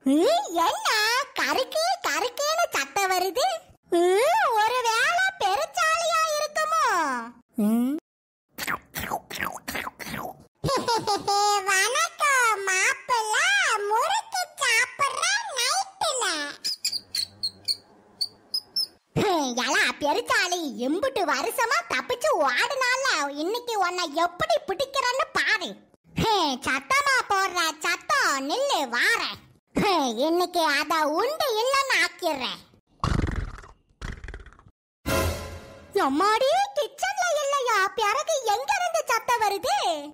ம், என்ன கருக்கு கருக்குன்னு சத்தம் வருது ம், ஒருவேளை பெருச்சாலியா இருக்குமோ ம். வணக்கம் மாப்பிள்ள முறுக்கு சாப்பிடுற நைட்டுல எலா பெருச்சாளி எம்புட்டு வருஷமா தப்பிச்சு ஓடுனால இன்னைக்கு உன்னை எப்படி பிடிக்கிறேன்னு பாரு ஹே, சத்தமா போடுற சத்தம் நில்லு வாரேன் ஹே, இன்னைக்கு அத உண்டு இல்லைன்னு ஆக்கிடுறேன் எம்மாடி கிச்சன்ல இல்லையா பிறகு எங்க இருந்து சத்தம் வருது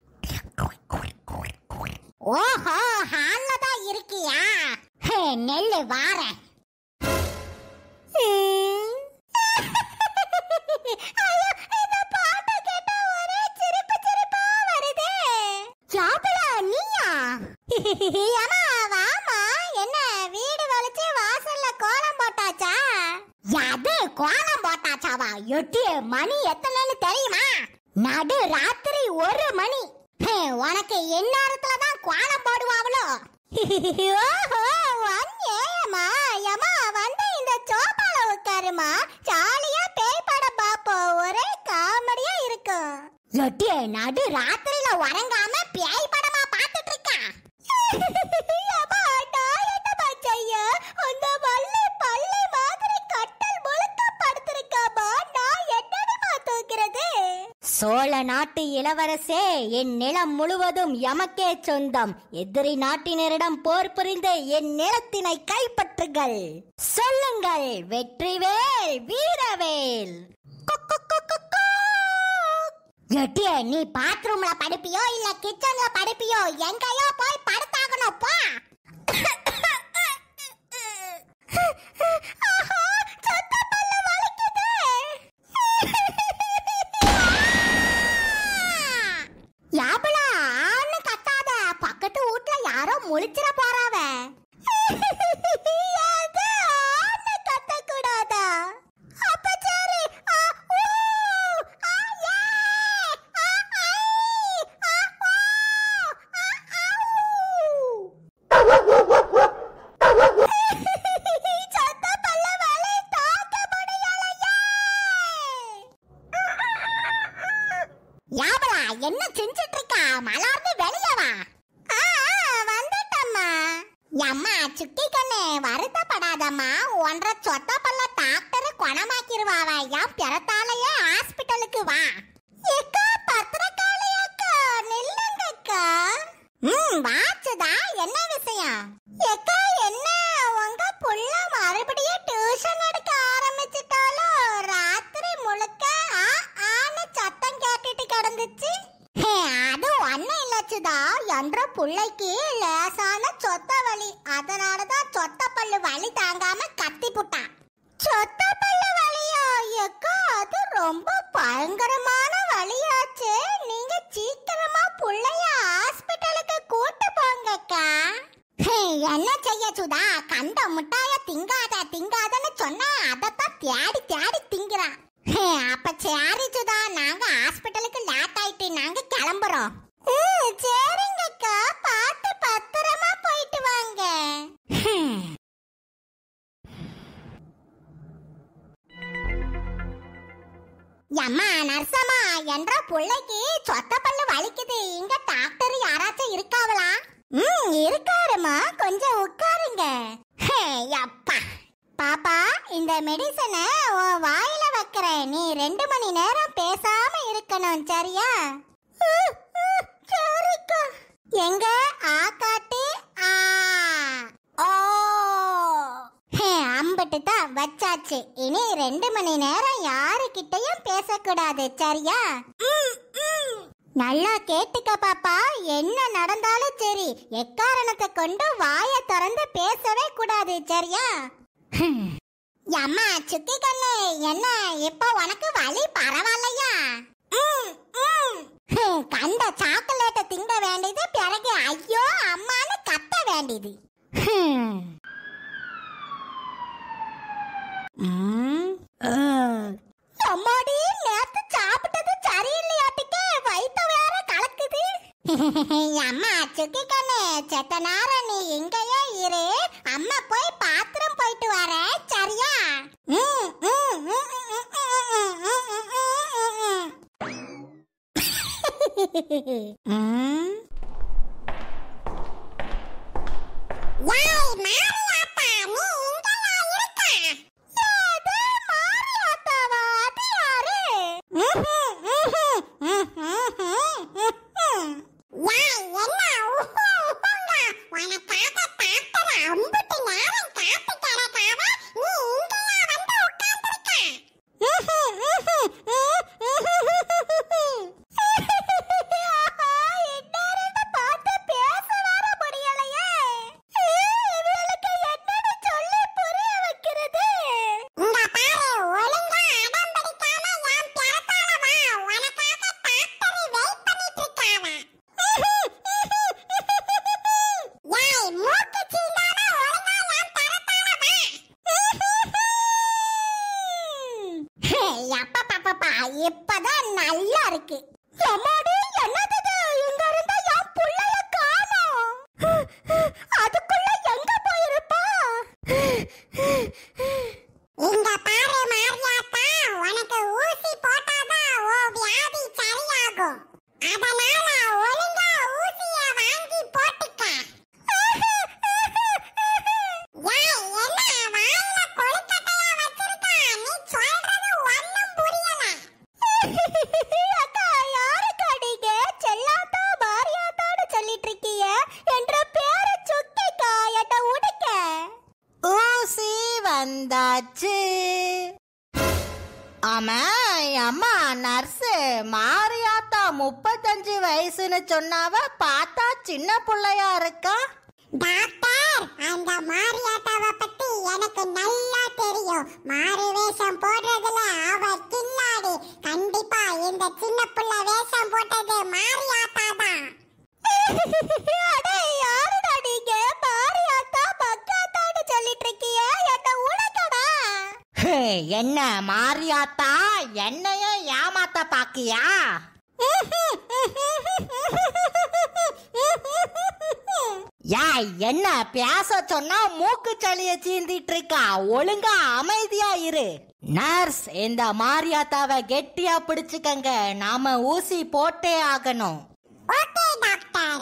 ஓஹோ ஹால்ல தான் இருக்கியா ஹே, நெல்லு வாரேன் ஐயோ, இந்த பாட்டை கேட்டா ஒரே சிரிப்பு சிரிப்பா வருதே. சாப்பிட நீயா? ஏம்மா, வாம்மா. என்ன வீடு வலிச்சு வாசல்ல கோலம் போட்டாச்சா? எது கோலம் போட்டாச்சாவா? எட்டு மணி எத்தனைன்னு தெரியுமா? நடு ராத்திரி ஒரு மணி ஹே, உனக்கு இந்நேரத்துல தான் கோலம் போடுவாங்களோ ஓஹோ வந்தேம்மா ஏம்மா வந்து இந்த சோபால உட்காருமா ஜாலியா பேய் படம் பாப்போம் ஒரே காமெடியா இருக்கும் எட்டி நடு ராத்திரியில உறங்காம பேய் படமா பார்த்துட்டு இருக்கா அம்மா, நான் என்னம்மா செய்ய? அந்த வள்ளி பள்ளி மாதிரி கட்டல் முழுக்க படுத்திருக்காம்மா. நான் என்னடிம்மா தூக்குறது? சோழ நாட்டு இளவரசே என் நிலம் முழுவதும் எமக்கே சொந்தம் எதிரி நாட்டினரிடம் போர் புரிந்து என் நிலத்தினை கைப்பற்றுங்கள் சொல்லுங்கள் வெற்றிவேல் வீரவேல் குக்கு குக்கு குக்கு. எட்டியே நீ பாத்ரூம்ல படுப்பியோ இல்ல கிச்சன்ல படுப்பியோ எங்கேயோ போய் படுத்தாகணும் போ ஆஹா, சொத்த பல்லு வலிக்குது. யாபலா, ஆன்னு கத்தாத. பக்கத்து வீட்ல யாரோ முழிச்சிட போறாவ அது ஆன்னு கத்தக்கூடாதா? அப்ப சரி. ஆ, ஊ, ஆ, ஏ, ஆ, ஐ, ஆ, ஓ, ஆ, ஆவு. சொத்த பல்லு வலி தாங்க முடியலையே. யாபலா என்ன செஞ்சிட்டு இருக்கா மலர்ந்து வெளிய வா ஆ, ஆ, வந்துட்டம்மா அம்மா சுட்டி கண்ணு வருத்தப்படாதம்மா ஒன்றரை சொத்த பல்ல டாக்டர் குணமாக்கிருவாவ என் பிறத்தாலேயே ஹாஸ்பிட்டலுக்கு வா எக்கா பத்திரக்காளி அக்கா நில்லுங்க அக்கா ம் வாச்சுதா என்ன விஷயம் எக்கா என்ன உங்க புள்ள மறுபடியும் டியூஷன் எடுக்க ஆரம்பிச்சிட்டாலோ ராத்திரி முழுக்க ஆ ஆன்னு சத்தம் கேட்டுட்டு கிடந்துச்சு ஹே, அது ஒண்ணும் இல்லச்சுதா என்ற புள்ளைக்கு லேசான சொத்த வலி அதனாலதான் சொத்த பல்லு வலி தாங்காம கத்தி புட்டான் சொத்த பல்லு வலியா எக்கா அது ரொம்ப பயங்கரமான வலியாச்சு நீங்க சீக்கிரமா புள்ளைய ஹாஸ்பிட்டலுக்கு கூட்டு போங்கக்கா ஹே, என்ன செய்ய சுதா கண்ட முட்டாய திங்காத திங்காதன்னு சொன்னா அதத்தான் தேடி தேடி திங்கிறான் ஹே, அப்ப சரி சுதா நாங்க ஹாஸ்பிட்டலுக்கு லேட் ஆயிட்டு நாங்க கிளம்புறோம் ம், சரிங்கக்கா பார்த்து பத்திரமா போயிட்டு வாங்க ஹம். அம்மா நர்சம்மா என்ற புள்ளைக்கு சொத்த பல்லு வலிக்குது இங்க டாக்டர் யாராச்சும் இருக்காவளா ம் இருக்காருமா கொஞ்சம் உட்காருங்க ஹே, அப்பா பாப்பா இந்த மெடிசனை உன் வாயில வைக்கிறேன் நீ ரெண்டு மணி நேரம் பேசாம இருக்கணும் சரியா ம், ம், சரிக்கா எங்க ஆ காட்டு ஆ ஓ ஹே, அம்பட்டு தான் வச்சாச்சு இனி ரெண்டு மணி நேரம் யாருக்கிட்டயும் பேசக்கூடாது சரியா ம், ம். நல்லா கேட்டுக்க பாப்பா என்ன நடந்தாலும் சரி எக்காரணத்தை கொண்டு வாயை திறந்து பேசவே கூடாது சரியா ஹம். அம்மா சுத்தி கண்ணு என்ன இப்போ உனக்கு வலி பரவாயில்லையா ம், ம். ஹம், கண்ட சாக்லேட்டை திங்க வேண்டியது பிறகு ஐயோ அம்மான்னு கத்த வேண்டியது ஹம். ம். ஆ. அம்மாடி நேத்து சாப்பிட்டது சரியில்லையாட்டுக்கு வயித்த வேற கலக்குது அம்மா சுக்கி கண்ணு செத்த நேரம் நீ இங்கேயே இரு அம்மா போய் பாத்திரம் போயிட்டு வரேன் சரியா ம், ம், ம், ம், ம், ம், ம், ம், ம், ம். ம். ஏய் மாரியாத்தா நீ இங்கயா இருக்க ஏது மாரியாத்தாவா அது யாரு ம்ஹும், ம்ஹும், ம்ஹும், ம்ஹும். ஏய் என்ன உஹு, உஹுங்க உனக்காக காத்துற அம்புட்டு நேரம் காத்து கிடக்காம நீ இங்கயா வந்து உட்கார்ந்திருக்க ம்ஹும், ம்ஹும், ம்ஹும். ஆஹா, இன்னாருன்னு பார்த்து பேச வர முடியலையே இவளுக்கு என்னன்னு சொல்லி புரிய வைக்கிறது இங்க பாரு ஒழுங்கா அடம் பிடிக்காம என் பிறத்தால வா உனக்காக டாக்டர் வெயிட் பண்ணிட்டு இருக்காவ ஏய் மூக்கு சீந்தாம ஒழுங்கா என் பிறத்தால வா ஹே, அப்பப்பப்பப்பா, இப்பதான் நல்லா இருக்கு எம்மாடி, என்னது இது? இங்க இருந்தா என் புள்ளைய காணோம். அதுக்குள்ள எங்க போயிருப்பா? இங்க பாரு மாரியாத்தா, உனக்கு ஊசி போட்டாதான் உன் வியாதி சரியாகும். அதனால ஒழுங்கா ஊசிய வாங்கி போட்டுக்க. ஏய், என்ன வாயில கொழுக்கட்டையா வச்சிருக்க? நீ சொல்றது ஒண்ணும் புரியல. அக்கா, யாருக்கு அடிங்க? செல்லாத்தா, மாரியாத்தான்னு சொல்லிட்டு இருக்கீங்க. என்ற பேரு சுக்கிக்கா, என்னை உடைக்க. ஊசி வந்தாச்சு ஆமா அம்மா நர்ஸு மாரியாத்தா முப்பத்தஞ்சு வயசுன்னு சொன்னாவ பார்த்தா சின்ன புள்ளையா இருக்கா டாக்டர் அந்த மாரியாத்தாவை பத்தி எனக்கு நல்லா தெரியும் மாறு வேஷம் போடுறதுல அவ கில்லாடி கண்டிப்பா இந்த சின்ன புள்ள வேஷம் போட்டது மாரியாத்தா தான் அடே யாருடா நீங்க மாரியாத்தா பக்காத்தான்னு சொல்லிட்டு இருக்கீங்க என்ன உனக்கடா ஹே, என்ன மாரியாத்தா என்னைய ஏமாத்த பாக்கியா யாய் என்ன பேச சொன்னா மூக்கு சளிய சீந்திட்டு இருக்கா ஒழுங்கா அமைதியா இரு நர்ஸ் இந்த மாரியாத்தாவை கெட்டியா பிடிச்சுக்கங்க நாம ஊசி போட்டே ஆகணும் ஓகே டாக்டர்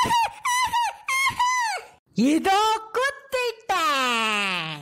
இதோ குத்திட்டேன்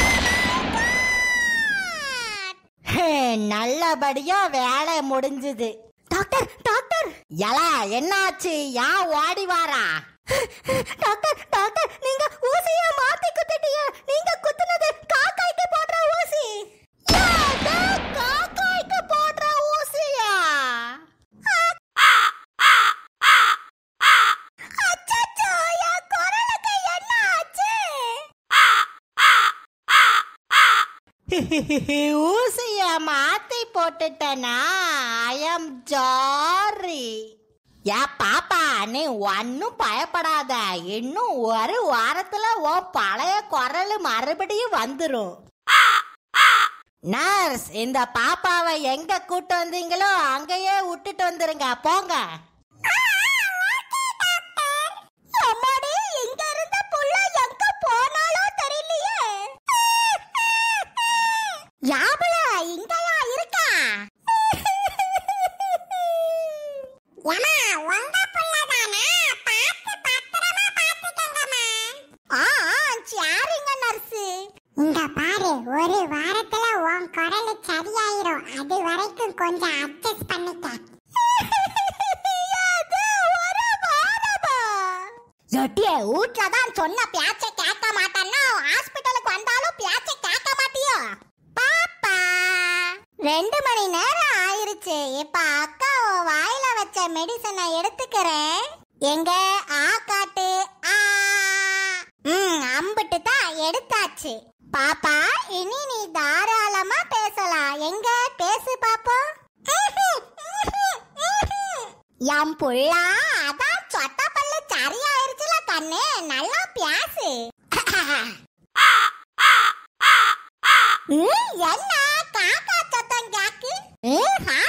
ஹே, நல்லபடியா வேலை முடிஞ்சது டாக்டர் டாக்டர் எலா என்னாச்சு ஏன் ஓடி வாரா டாக்டர் டாக்டர் நீங்க ஊசிய மாத்தி குத்திட்டீங்க நீங்க குத்துனது காக்காய்க்கு போடுற ஊசி ஏது காக்காய்க்கு போடுற ஊசியா அச்சச்சோ என் குரலுக்கு என்ன ஆச்சு ஊசிய மாத்தி போட்டுட்டனா ஐ எம் ஜாரி ஏ பாப்பா நீ ஒன்னும் பயப்படாத இன்னும் ஒரு வாரத்துல உன் பழைய குரல் மறுபடியும் வந்துரும் நர்ஸ் இந்த பாப்பாவை எங்க கூட்டு வந்தீங்களோ அங்கேயே விட்டுட்டு வந்துருங்க போங்க அம்மாடி இங்க இருந்த புள்ள எங்க போனாலோ தெரியலையே யாபல இங்கயா இருக்கா ஏமா உங்க புள்ளதானா பார்த்து பத்திரமா பாத்துக்கங்கம்மா ஆ சரிங்க நர்ஸ் இங்க பாரு ஒரு வாரத்துல உன் குரல் சரியாயிரும் அது வரைக்கும் கொஞ்சம் அட்ஜஸ்ட் பண்ணிக்க எட்டியே வீட்ல தான் சொன்ன பேச்சை கேட்க மாட்டேன்னா ஹாஸ்பிட்டலுக்கு வந்தாலும் பேச்சை கேட்க மாட்டியோ பாப்பா ரெண்டு மணி நேரம் ஆயிருச்சு இப்ப அக்கா உன் வாயில வச்ச மெடிசனை எடுத்துக்கிறேன் எங்க ஆ காட்டு ஆ ம் அம்பிட்டு தான் எடுத்தாச்சு பாப்பா இனி நீ தாராளமா பேசலாம் எங்க பேசு பாப்போம் என் புள்ளா அதான் சொத்த பல்லு சரியாயிருச்சுல கண்ணு நல்லா பேசு ம், என்ன காக்கா சத்தம் கேக்கு ம், ஆ